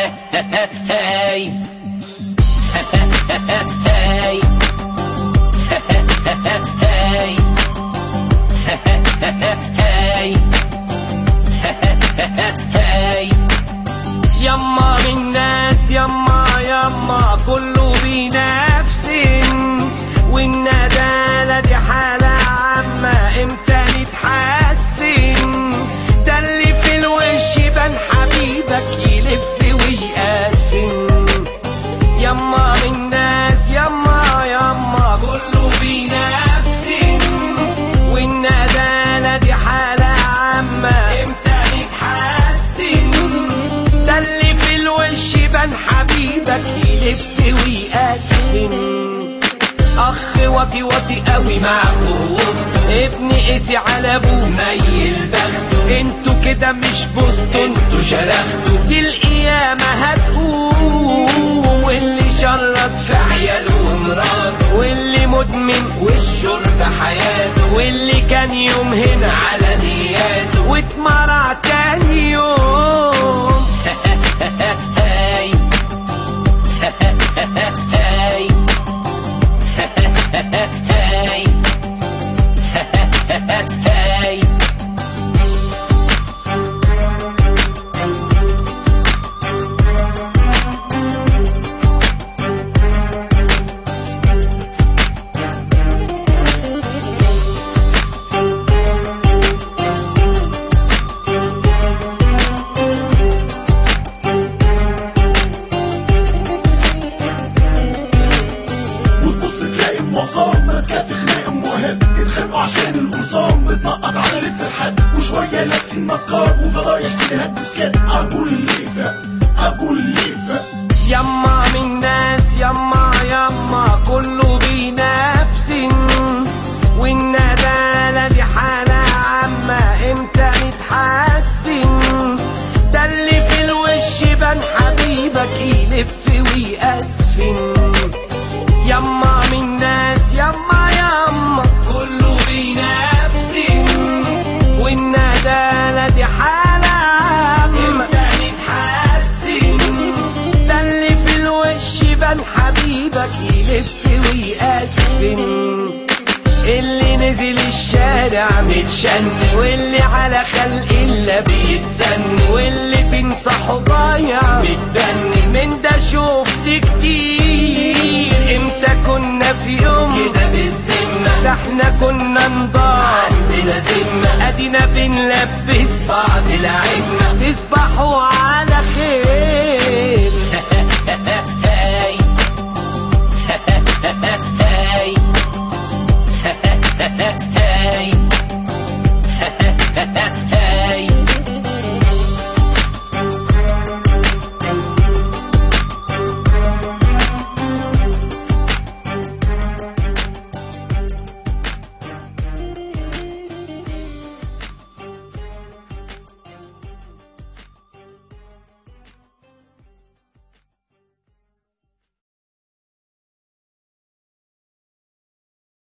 hey. hey. hey. hey. hey. يما من ناس يما يما كله بنفس والندالة دي حالة عامة امتى نتحسن ده اللي في الوش بان حبيبك يلف ويقسم يما من ناس يما يما كله بنفس والندالة دي حالة عامة امتى نتحسن ده اللي في الوش بان حبيبك يلف ويقسم اخ واطي واطي قوي مع خوف ابن قسي على ابوه ميل بخته انتوا كده مش بوستوا انتوا شرختوا دي القيامة هتقوم واللي شرط في عياله ومراته واللي مدمن والشرب حياته واللي كان يوم هنا على نياته واتمرع تاني يوم hey. hey. hey. hey. وتبص تلاقي المصام ماسكه في خناق مهم اتخانقوا عشان القمصان بتنقط على لبس الحد وشويه لابسين ماسكات وفضايح سيديهات ديسكات ابو الليفه ابو الليفه يما من ناس يما يما كله بنفس والندالة دي حالة عامة امتى نتحسن ده اللي في الوش بان حبيبك يلف ويقسفن يما من ناس يما يما كله بنفس والندالة دي حالة عامة امتى نتحسن ده اللي في الوش بان حبيبك يلف ويقسفن اللي نزل الشارع متشن واللي على خلق الله بيتدن واللي بينصحه ضايع متبن من ده شفت كتير امتى كنا في يوم كده بالذمة ده احنا كنا نضاع عندنا ذمة ادينا بنلبس بعض العمة تصبحوا على